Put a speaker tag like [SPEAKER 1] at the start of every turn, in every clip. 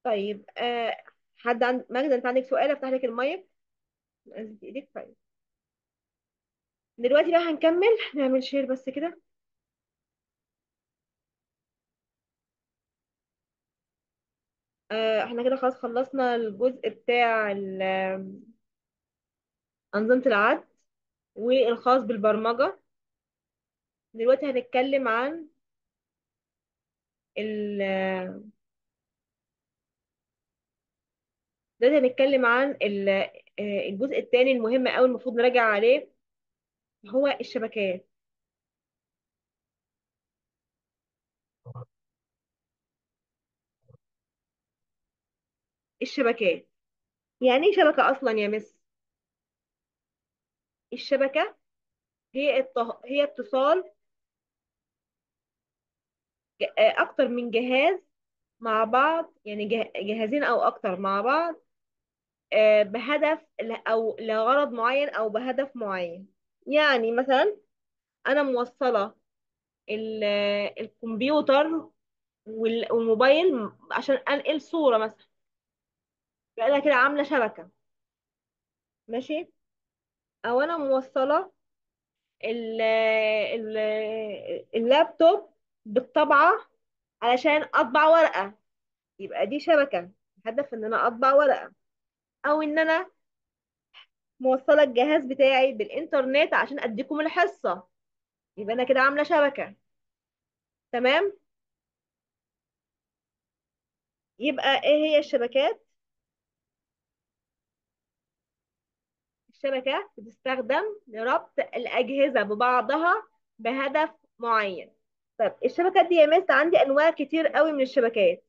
[SPEAKER 1] طيب آه حد عند ماجدة انت عندك سؤال افتح لك المايك نزلت ايدك طيب دلوقتي بقى هنكمل نعمل شير بس كده آه احنا كده خلاص خلصنا الجزء بتاع ال- أنظمة العد والخاص بالبرمجة دلوقتي هنتكلم عن ال دلوقتي هنتكلم عن ال- آه، الجزء الثاني المهم قوي المفروض نراجع عليه هو الشبكات الشبكات يعني ايه شبكة اصلا يا مس الشبكة هي الته... هي اتصال ج- آه، اكتر من جهاز مع بعض يعني جه... جهازين او اكتر مع بعض آه، بهدف ل- او لغرض معين او بهدف معين يعني مثلا انا موصلة ال... آه، الكمبيوتر وال- والموبايل عشان انقل صورة مثلا يبقى انا كده عاملة شبكة ماشي او انا موصلة ال ال اللابتوب بالطبعة علشان اطبع ورقة يبقى دي شبكة هدف ان انا اطبع ورقة او ان انا موصلة الجهاز بتاعي بالانترنت عشان اديكم الحصة يبقى انا كده عاملة شبكة تمام يبقى ايه هي الشبكات الشبكة بتستخدم لربط الأجهزة ببعضها بهدف معين طب الشبكات دي يا مس عندي أنواع كتير قوي من الشبكات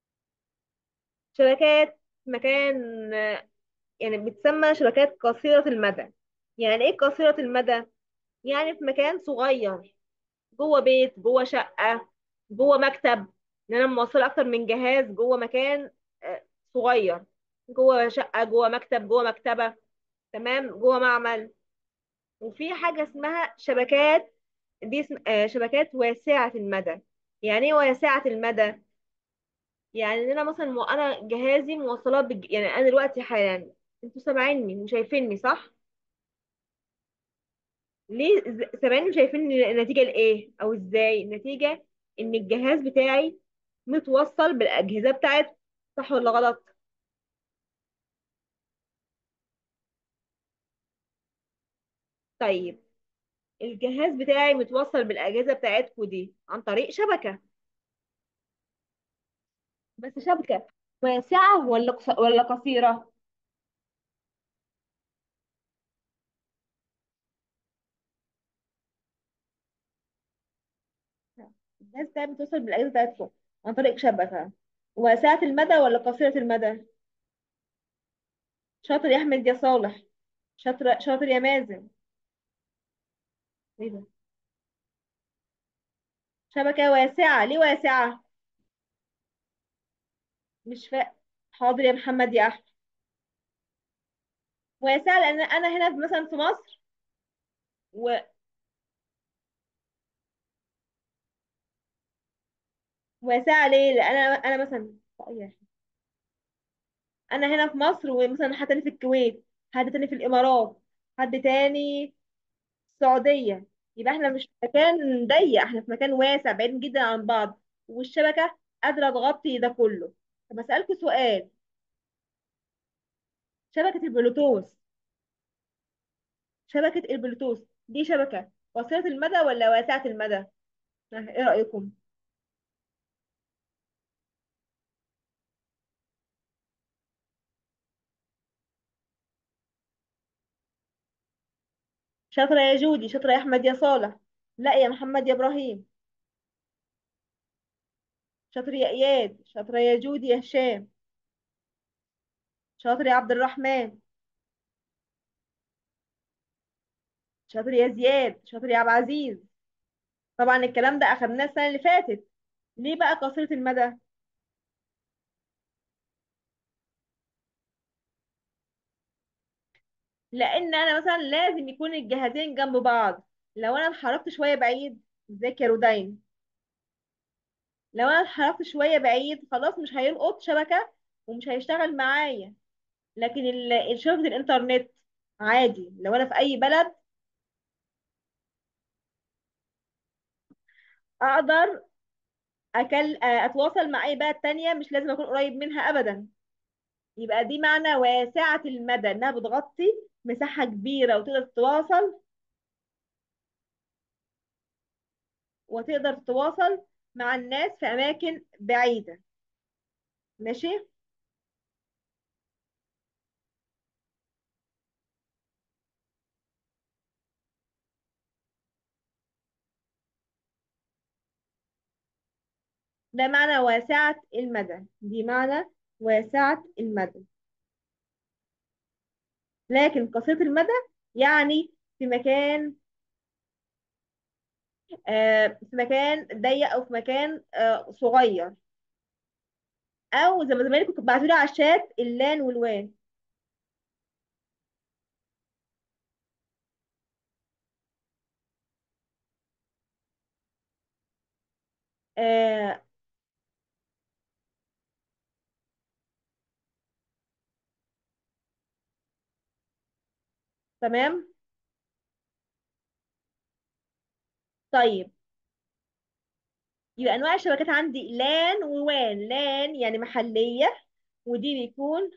[SPEAKER 1] شبكات مكان يعني بتسمى شبكات قصيرة المدى يعني ايه قصيرة المدى يعني في مكان صغير جوه بيت جوه شقة جوه مكتب ان انا موصله اكتر من جهاز جوه مكان آه، صغير جوه شقة جوه مكتب جوه مكتبة تمام جوه معمل وفي حاجة اسمها شبكات دي اسم... آه، شبكات واسعة المدى يعني ايه واسعة المدى يعني ان انا مثلا مو... انا جهازي موصلات بج... يعني انا دلوقتي حالا انتوا سامعيني وشايفيني صح ليه ز- سامعيني وشايفين النتيجة لايه او ازاي النتيجة ان الجهاز بتاعي متوصل بالاجهزة بتاعته صح ولا غلط طيب الجهاز بتاعي متوصل بالاجهزة بتاعتكو دي عن طريق شبكة بس شبكة واسعة ولا قص- ولا قصيرة الجهاز بتاعي متوصل بالاجهزة بتاعتكو عن طريق شبكة واسعة المدى ولا قصيرة المدى شاطر يا احمد يا صالح شاطر شاطر يا مازن ايه ده شبكة واسعة ليه واسعة مش فا حاضر يا محمد يا احمد واسعة لان انا هنا في- مثلا في مصر وواسعة ليه لان انا انا مثلا انا هنا في مصر ومثلا حد تاني في الكويت حد تاني في الامارات حد تاني في السعودية يبقى احنا مش في مكان ضيق احنا في مكان واسع بعيد جدا عن بعض والشبكة قادرة تغطي ده كله طب اسألكوا سؤال شبكة البلوتوث شبكة البلوتوث دي شبكة قصيرة المدى ولا واسعة المدى اه، ايه رأيكم شاطرة يا جودي شاطرة يا أحمد يا صالح لا يا محمد يا إبراهيم شاطر يا إياد شاطرة يا جودي يا هشام شاطر يا عبد الرحمن شاطر يا زياد شاطر يا عبد العزيز طبعا الكلام ده أخدناه السنة اللي فاتت ليه بقى قصيرة المدى لأن أنا مثلا لازم يكون الجهازين جنب بعض لو أنا اتحركت شوية بعيد ازيك يا رودين لو أنا اتحركت شوية بعيد خلاص مش هيلقط شبكة ومش هيشتغل معايا لكن ال- شبكة الإنترنت عادي لو أنا في أي بلد أقدر أكل أتواصل مع أي بلد تانية مش لازم أكون قريب منها أبدا يبقى دي معنى واسعة المدى إنها بتغطي مساحة كبيرة وتقدر تتواصل وتقدر تتواصل مع الناس في أماكن بعيدة ماشي ده معنى واسعة المدى دي معنى واسعة المدى لكن قصيرة المدى يعني في مكان آه في مكان ضيق أو في مكان آه صغير أو زي ما زمان كنت بعتولي على الشات اللان والوان آه تمام طيب يبقى أنواع الشبكات عندي لان ووان لان يعني محلية ودي بيكون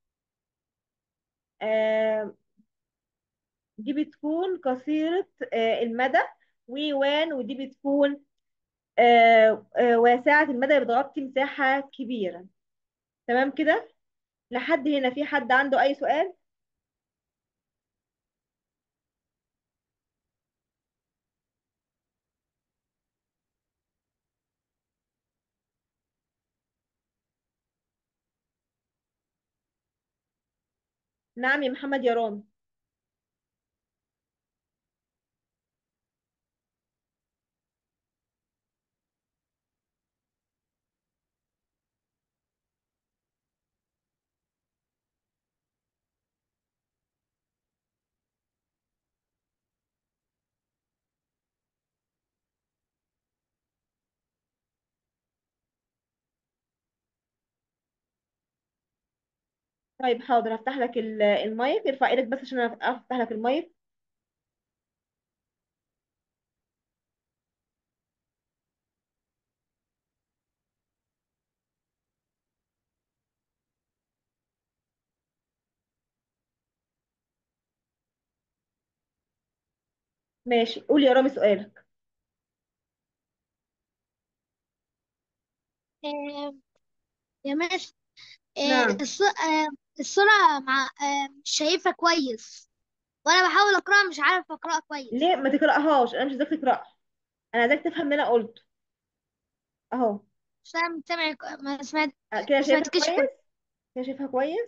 [SPEAKER 1] آه دي بتكون قصيرة آه المدى ووان ودي بتكون آه آه واسعة المدى بتغطي مساحة كبيرة تمام كده لحد هنا في حد عنده أي سؤال نعم يا محمد يا رامي طيب حاضر هفتح لك ال- المايك ارفع ايدك بس عشان أنا افتح لك المايك ماشي قول يا رامي سؤالك
[SPEAKER 2] آه، يا ماشي آه،
[SPEAKER 1] نعم
[SPEAKER 2] الص... آه، الصورة مع آه، مش شايفها كويس وأنا بحاول أقرأها مش عارف أقرأها كويس
[SPEAKER 1] ليه ما تقرأهاش انا مش عايزاك تقرأها انا عايزاك تفهم اللي انا قلته اهو
[SPEAKER 2] مش أنا سامع ما سمعت
[SPEAKER 1] آه، كده
[SPEAKER 2] ما
[SPEAKER 1] شايفها
[SPEAKER 2] سمعتكش كويس
[SPEAKER 1] كويس كده شايفها كويس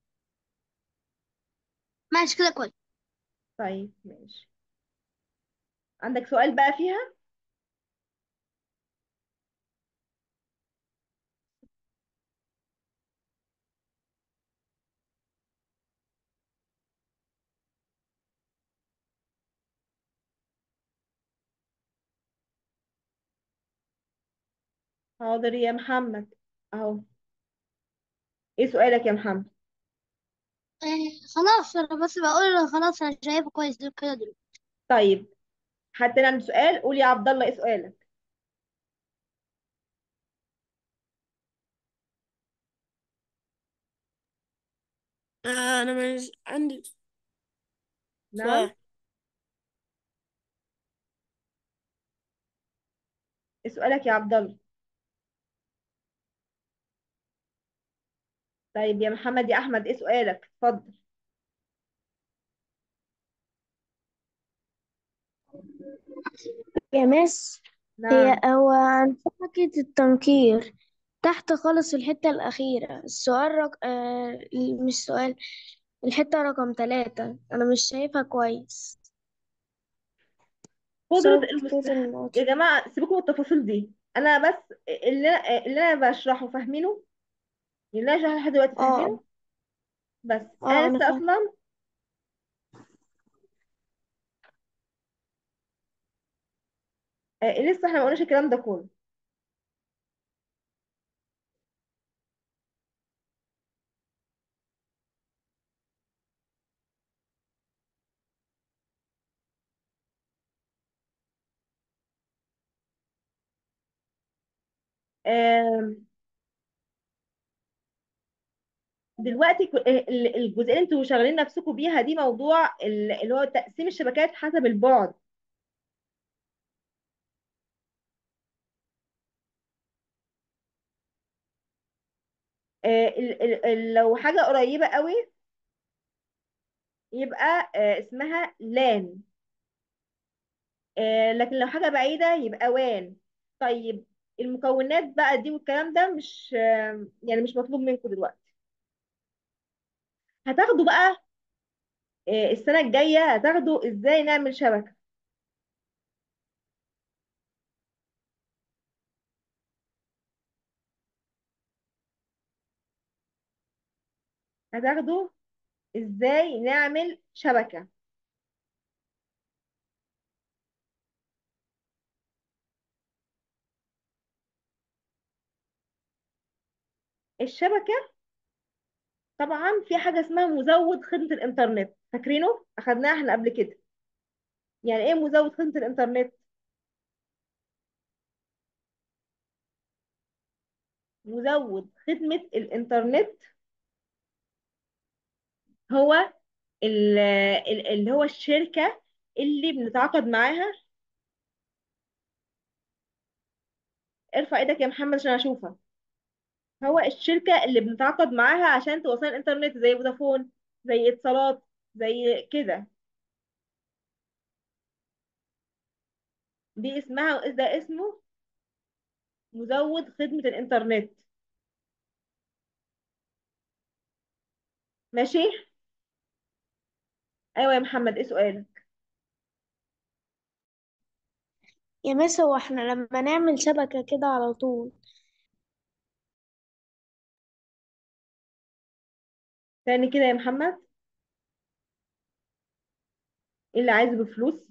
[SPEAKER 2] ماشي كده كويس
[SPEAKER 1] طيب ماشي عندك سؤال بقى فيها حاضر يا محمد اهو ايه سؤالك يا محمد
[SPEAKER 2] آه، خلاص أنا بس بقول خلاص أنا شايفها كويس دل- كده دلوقتي
[SPEAKER 1] طيب حد تاني عنده سؤال قول يا عبد الله ايه سؤالك
[SPEAKER 3] آه، أنا مش عندي
[SPEAKER 1] نعم
[SPEAKER 3] سؤال
[SPEAKER 1] ايه سؤالك يا عبد الله طيب يا محمد يا احمد ايه سؤالك اتفضل
[SPEAKER 4] يا مس هي
[SPEAKER 1] نعم
[SPEAKER 4] هو عن شبكة التنكير تحت خالص الحتة الأخيرة السؤال رق... آه مش سؤال الحتة رقم ثلاثة أنا مش شايفها كويس
[SPEAKER 1] قدرة
[SPEAKER 4] بسبب خطوط
[SPEAKER 1] المساحة
[SPEAKER 4] الموت
[SPEAKER 1] يا جماعة سيبكم من التفاصيل دي أنا بس اللي أنا اللي أنا بشرحه فاهمينه اللي أنا بشرحه لحد دلوقتي
[SPEAKER 4] اه
[SPEAKER 1] فاهمينه بس
[SPEAKER 4] اه
[SPEAKER 1] أنا
[SPEAKER 4] أنا
[SPEAKER 1] لسه
[SPEAKER 4] فاهم
[SPEAKER 1] أصلا آه، لسه إحنا ما قلناش الكلام ده كله آم، دلوقتي ك- ال- الجزئيه اللي انتوا شغالين نفسكم بيها دي موضوع ال- اللي هو تقسيم الشبكات حسب البعد آه، ال- ال- ال- لو حاجه قريبه قوي يبقى آه، اسمها لان آه، لكن لو حاجه بعيده يبقى وان طيب المكونات بقى دي والكلام ده مش آه، يعني مش مطلوب منكم دلوقتي هتاخدوا بقى آه، السنه الجايه هتاخدوا ازاي نعمل شبكه هتاخدوا ازاي نعمل شبكه الشبكه طبعا في حاجه اسمها مزود خدمه الانترنت فاكرينه اخدناها احنا قبل كده يعني ايه مزود خدمه الانترنت مزود خدمه الانترنت هو ال- ال- اللي هو الشركه اللي بنتعاقد معاها ارفع ايدك يا محمد عشان اشوفك هو الشركه اللي بنتعاقد معاها عشان توصل الانترنت زي فودافون زي اتصالات زي كده دي اسمها ده اسمه مزود خدمه الانترنت ماشي ايوه يا محمد ايه سؤالك
[SPEAKER 4] يا مس هو احنا لما نعمل شبكة كده على طول
[SPEAKER 1] تاني كده يا محمد ايه اللي عايزه بفلوس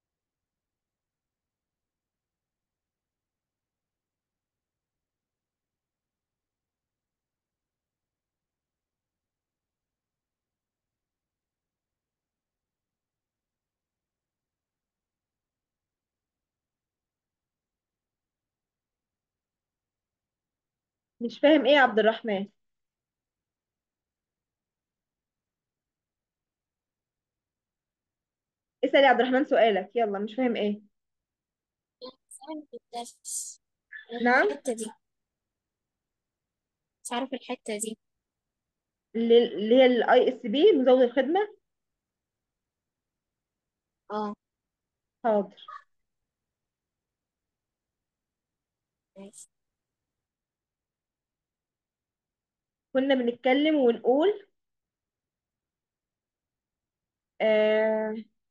[SPEAKER 1] مش فاهم ايه يا عبد الرحمن اسأل يا عبد الرحمن سؤالك يلا مش فاهم ايه
[SPEAKER 3] مش عارف الدرس
[SPEAKER 1] نعم
[SPEAKER 3] الحتة دي مش عارف الحتة دي
[SPEAKER 1] اللي اللي هي الاي اس بي مزود الخدمه
[SPEAKER 3] اه
[SPEAKER 1] حاضر
[SPEAKER 3] ماشي
[SPEAKER 1] كنا بنتكلم ونقول آه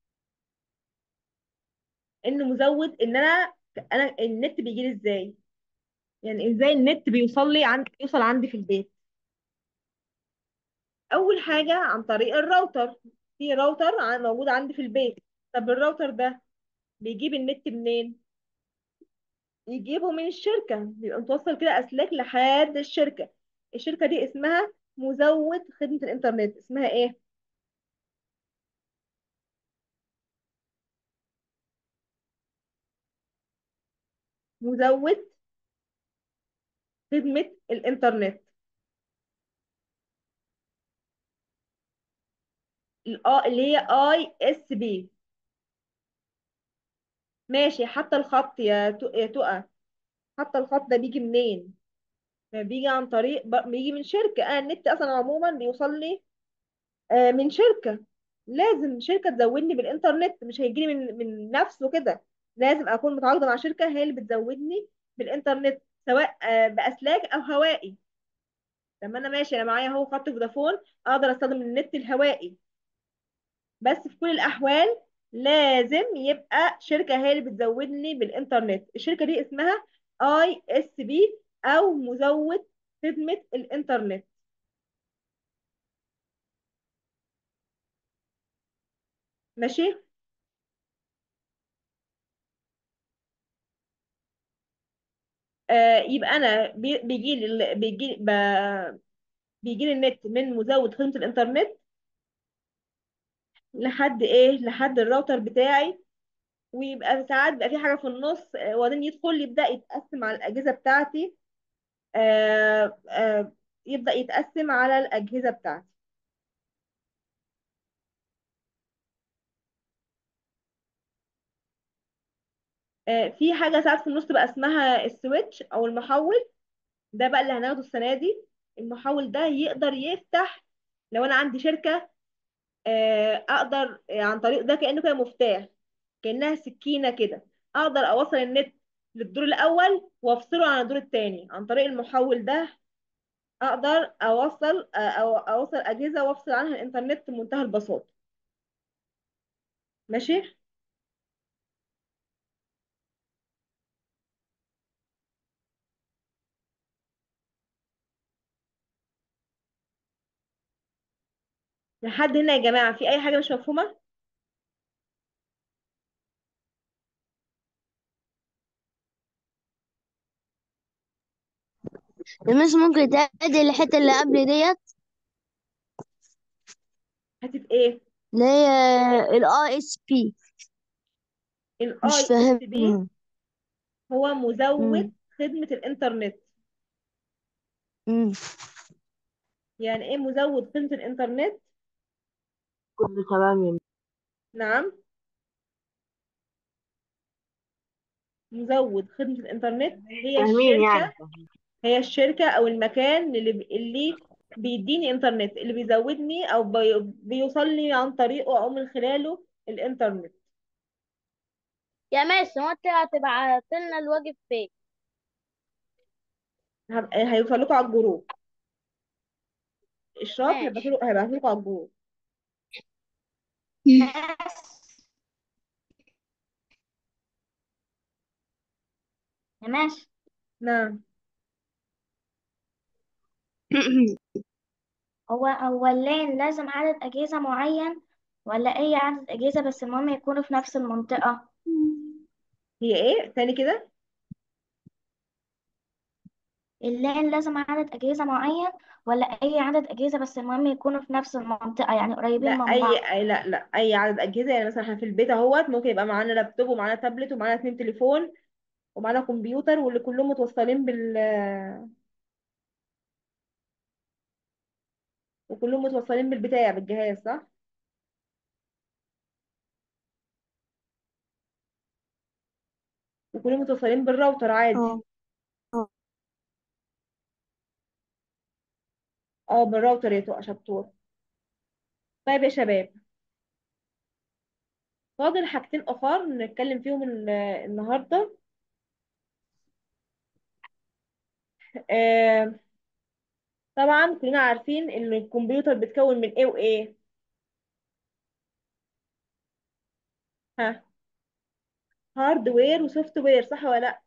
[SPEAKER 1] ان مزود ان انا انا النت بيجي لي ازاي يعني ازاي النت بيوصل لي عند بيوصل عندي في البيت اول حاجه عن طريق الراوتر في راوتر ع- موجود عندي في البيت طب الراوتر ده بيجيب النت منين يجيبه من الشركه بيبقى متوصل كده اسلاك لحد الشركه الشركه دي اسمها مزود خدمه الانترنت اسمها ايه مزود خدمه الانترنت الآ- اللي هي اي اس بي ماشي حتى الخط يا تو- يا تقى حتى الخط ده بيجي منين بيجي عن طريق ب- بيجي من شركة انا النت اصلا عموما بيوصل لي آه، من شركة لازم شركة تزودني بالانترنت مش هيجيلي من من نفسه كده لازم اكون متعاقدة مع شركة هي اللي بتزودني بالانترنت سواء آه، باسلاك او هوائي لما انا ماشي انا معايا اهو خط فودافون اقدر استخدم النت الهوائي بس في كل الأحوال لازم يبقى شركة هي اللي بتزودني بالإنترنت الشركة دي اسمها اي اس بي أو مزود خدمة الإنترنت ماشي آه يبقى أنا بي- بيجي لي بيجي ب- بيجي لي النت من مزود خدمة الإنترنت لحد إيه لحد الراوتر بتاعي ويبقى ساعات بيبقى في حاجة في النص آه، وبعدين يدخل يبدأ يتقسم على الأجهزة بتاعتي آه آه يبدأ يتقسم على الأجهزة بتاعتي آه في حاجة ساعات في النص بقى اسمها السويتش أو المحول ده بقى اللي هناخده السنة دي المحول ده يقدر يفتح لو أنا عندي شركة آه أقدر آه، عن طريق ده كأنه كده مفتاح كأنها سكينة كده أقدر أوصل النت للدور الأول وأفصله عن الدور التاني عن طريق المحول ده أقدر أوصل آه، أو أوصل أجهزة وأفصل عنها الإنترنت بمنتهى البساطة ماشي لحد هنا يا جماعة في أي حاجة مش مفهومة؟
[SPEAKER 4] المس ممكن تعدي الحتة اللي قبل ديت
[SPEAKER 1] حتة إيه؟
[SPEAKER 4] اللي هي ال ISP مش
[SPEAKER 1] ال ISP
[SPEAKER 4] فاهمها
[SPEAKER 1] هو مزود
[SPEAKER 4] مم.
[SPEAKER 1] خدمة الإنترنت
[SPEAKER 4] مم.
[SPEAKER 1] يعني إيه مزود خدمة الإنترنت؟
[SPEAKER 4] كله تمام يا
[SPEAKER 1] نعم مزود خدمة الإنترنت هي
[SPEAKER 4] فاهمين يعني
[SPEAKER 1] الشركة هي الشركة أو المكان اللي اللي بيديني إنترنت اللي بيزودني أو بي... بيوصلني عن طريقه أو من خلاله الإنترنت
[SPEAKER 2] يا ماشي هو انت هتبعت لنا الواجب فين
[SPEAKER 1] هب- هيوصل لكم على الجروب الشرط
[SPEAKER 2] ماشي
[SPEAKER 1] هيبعتوا هيبعتوا لكم على الجروب
[SPEAKER 2] يا ماشي
[SPEAKER 1] نعم
[SPEAKER 5] هو هو اللان لازم عدد أجهزة معين ولا أي عدد أجهزة بس المهم يكونوا في نفس المنطقة
[SPEAKER 1] هي إيه تاني كده
[SPEAKER 5] اللان لازم عدد أجهزة معين ولا أي عدد أجهزة بس المهم يكونوا في نفس المنطقة يعني
[SPEAKER 1] لا
[SPEAKER 5] قريبين من
[SPEAKER 1] أي
[SPEAKER 5] بعض
[SPEAKER 1] أي- لا لا أي عدد أجهزة يعني مثلا احنا في البيت أهوت ممكن يبقى معانا لابتوب ومعانا تابلت ومعانا اتنين تليفون ومعانا كمبيوتر واللي كلهم متوصلين بال وكلهم متوصلين بالبتاع بالجهاز صح وكلهم متوصلين بالراوتر عادي
[SPEAKER 4] اه اه
[SPEAKER 1] اه بالراوتر يا تقى شطور طيب يا شباب فاضل حاجتين اخر نتكلم فيهم ال- النهارده آه طبعا كلنا عارفين ان الكمبيوتر بيتكون من ايه وايه ها هاردوير وسوفت وير صح ولا لا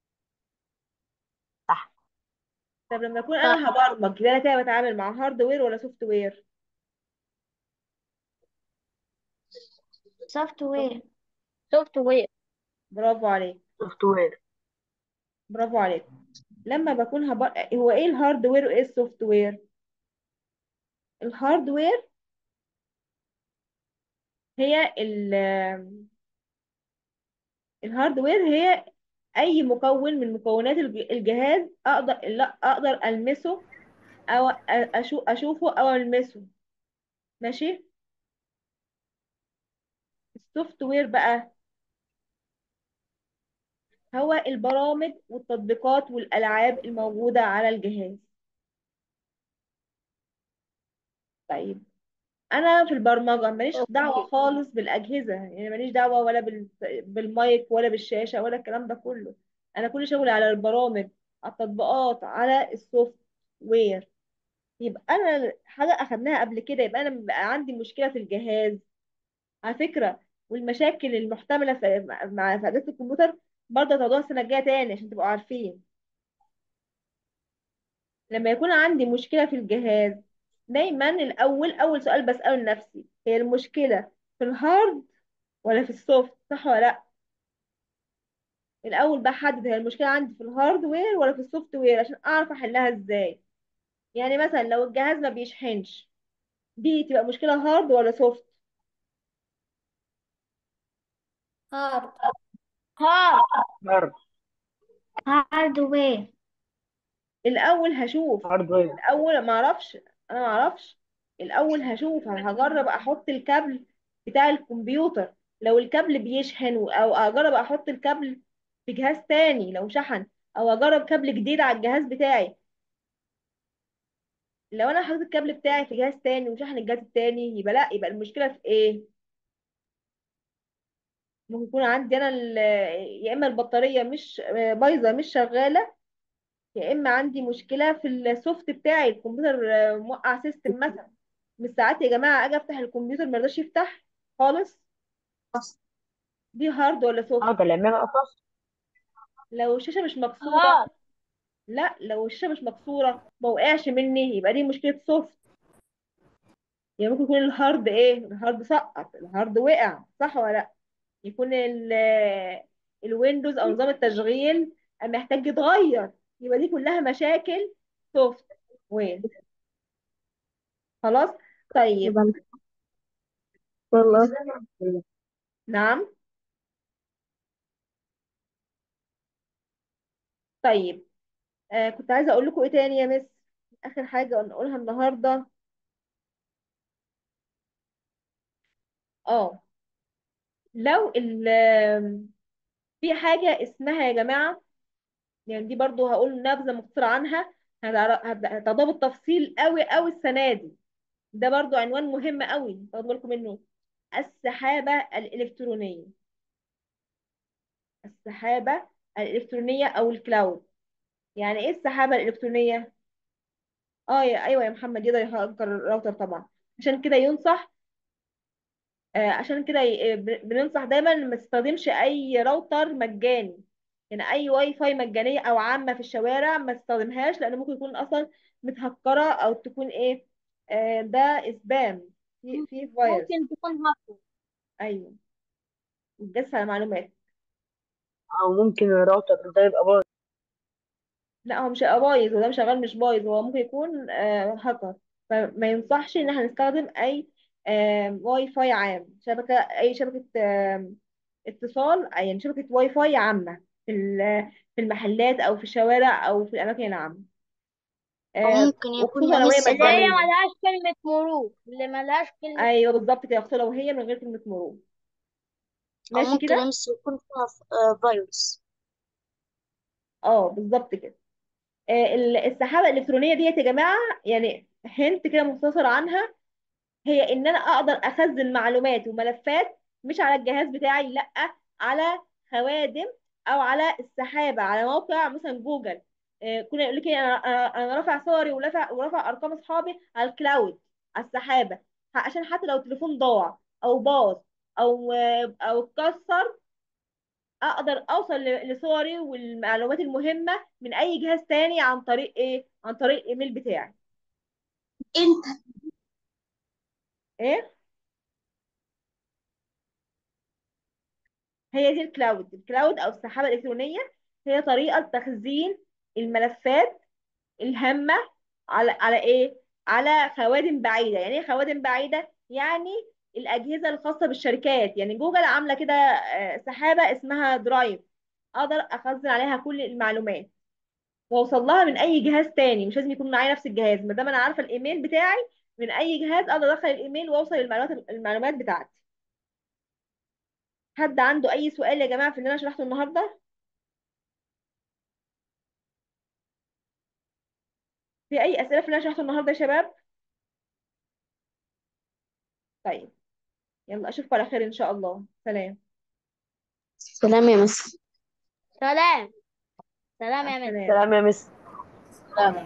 [SPEAKER 4] صح
[SPEAKER 1] طب لما اكون
[SPEAKER 2] صح
[SPEAKER 1] انا هبرمج يبقى انا كده بتعامل مع هاردوير ولا سوفت وير
[SPEAKER 5] سوفت وير
[SPEAKER 2] سوفت وير
[SPEAKER 1] برافو عليك
[SPEAKER 4] سوفت وير
[SPEAKER 1] برافو عليك لما بكون هبر... هو ايه الهاردوير وايه السوفت وير الهاردوير هي ال الهاردوير هي اي مكون من مكونات الج- الجهاز اقدر لا اقدر المسه او أشو اشوفه او المسه ماشي السوفت وير بقى هو البرامج والتطبيقات والالعاب الموجوده على الجهاز طيب انا في البرمجه ماليش دعوه
[SPEAKER 2] اوكي
[SPEAKER 1] خالص بالاجهزه يعني ماليش دعوه ولا بال... بالمايك ولا بالشاشه ولا الكلام ده كله انا كل شغلي على البرامج على التطبيقات على السوفت وير يبقى انا حاجه اخدناها قبل كده يبقى انا بقى عندي مشكله في الجهاز على فكره والمشاكل المحتمله في مع في اجهزه الكمبيوتر برضه هتاخدوها السنه الجايه تاني عشان تبقوا عارفين لما يكون عندي مشكله في الجهاز دايما الاول اول سؤال بساله لنفسي هي المشكله في الهارد ولا في السوفت صح ولا لا الاول بحدد هي المشكله عندي في الهاردوير ولا في السوفت وير عشان اعرف احلها ازاي يعني مثلا لو الجهاز ما بيشحنش دي تبقى مشكله هارد ولا سوفت
[SPEAKER 5] هارد
[SPEAKER 2] هارد
[SPEAKER 4] هارد
[SPEAKER 5] هاردوير
[SPEAKER 1] الاول هشوف
[SPEAKER 6] هاردوير
[SPEAKER 1] الاول ما اعرفش انا ما اعرفش الاول هشوف هجرب احط الكابل بتاع الكمبيوتر لو الكابل بيشحن او اجرب احط الكابل في جهاز تاني لو شحن او اجرب كابل جديد على الجهاز بتاعي لو انا حطيت الكابل بتاعي في جهاز تاني وشحن الجهاز التاني يبقى لا يبقى المشكله في ايه ممكن يكون عندي انا ال- يا اما البطاريه مش بايظه مش شغاله يا اما عندي مشكله في السوفت بتاعي الكمبيوتر آه، موقع سيستم مثلا مش ساعات يا جماعه اجي افتح الكمبيوتر ما يرضاش يفتح خالص دي هارد ولا سوفت
[SPEAKER 6] اه ده العمالة أساس
[SPEAKER 1] لو الشاشه مش مكسوره
[SPEAKER 2] اه
[SPEAKER 1] لا لو الشاشه مش مكسوره ما وقعش مني يبقى دي مشكله سوفت يعني ممكن يكون الهارد ايه الهارد سقط الهارد وقع صح ولا لا يكون ال الويندوز او نظام التشغيل محتاج يتغير يبقى دي كلها مشاكل سوفت وير خلاص طيب
[SPEAKER 4] والله
[SPEAKER 1] نعم طيب آه كنت عايزه اقول لكم ايه تاني يا مس اخر حاجه نقولها النهارده اه لو ال في حاجه اسمها يا جماعه يعني دي برضو هقول نبذه مختصره عنها هتعر- هت- هتاخدوها بالتفصيل قوي قوي السنه دي ده برضو عنوان مهم قوي تاخدوا بالكم منه السحابه الالكترونيه السحابه الالكترونيه او الكلاود يعني ايه السحابه الالكترونيه اه يا ايوه يا محمد يقدر يهكر الراوتر طبعا عشان كده ينصح آه عشان كده ي- ب- بننصح دايما ما تستخدمش اي راوتر مجاني يعني اي واي فاي مجانيه او عامه في الشوارع ما تستخدمهاش لان ممكن يكون اصلا متهكره او تكون ايه آه ده سبام في في فيروس
[SPEAKER 2] ممكن تكون هاكر
[SPEAKER 1] ايوه بتجس على معلومات
[SPEAKER 6] أو ممكن الراوتر ده يبقى بايظ
[SPEAKER 1] لا هو مش هيبقى بايظ وده مش شغال مش بايظ هو ممكن يكون آه هاكر فما ينصحش ان احنا نستخدم اي آه واي فاي عام شبكه اي شبكه آه اتصال يعني شبكه واي فاي عامه في ال- في المحلات او في الشوارع او في الاماكن العامه
[SPEAKER 2] أو
[SPEAKER 1] آه
[SPEAKER 2] ممكن يكون
[SPEAKER 1] وخصوصا لو هي
[SPEAKER 2] يمس اللي هي
[SPEAKER 1] مجانيه
[SPEAKER 2] ملهاش كلمة مرور اللي ملهاش كلمة
[SPEAKER 1] ايوه بالظبط كده خصوصا لو هي من غير كلمه مرور
[SPEAKER 2] أو
[SPEAKER 1] ماشي
[SPEAKER 2] ممكن
[SPEAKER 1] كده
[SPEAKER 2] يمس يكون فيها ف- آه، فيروس
[SPEAKER 1] اه بالظبط كده آه ال- السحابه الالكترونيه ديت يا جماعه يعني هنت كده مختصر عنها هي ان انا اقدر اخزن معلومات وملفات مش على الجهاز بتاعي لا على خوادم او على السحابه على موقع مثلا جوجل آه، كنا يقول لك إيه، انا انا أنا رافع صوري ورافع ورافع ارقام اصحابي على الكلاود على السحابه عشان حتى لو التليفون ضاع او باظ او آه، او اتكسر اقدر اوصل ل- لصوري والمعلومات المهمه من اي جهاز تاني عن طريق ايه عن طريق الايميل بتاعي
[SPEAKER 2] انت
[SPEAKER 1] ايه هي دي الكلاود الكلاود او السحابه الالكترونيه هي طريقه لتخزين الملفات الهامه على على ايه على خوادم بعيده يعني ايه خوادم بعيده يعني الاجهزه الخاصه بالشركات يعني جوجل عامله كده آه، سحابه اسمها درايف اقدر اخزن عليها كل المعلومات واوصل لها من اي جهاز تاني مش لازم يكون معايا نفس الجهاز ما دام انا عارفه الايميل بتاعي من اي جهاز اقدر ادخل الايميل واوصل المعلومات المعلومات بتاعتي حد عنده اي سؤال يا جماعه في اللي انا شرحته النهارده في اي اسئله في اللي انا شرحته النهارده يا شباب طيب يلا اشوفكم على خير ان شاء الله سلام
[SPEAKER 4] سلام يا مس
[SPEAKER 2] سلام سلام
[SPEAKER 1] مع
[SPEAKER 2] يا مس
[SPEAKER 1] السلامه
[SPEAKER 6] سلام يا مس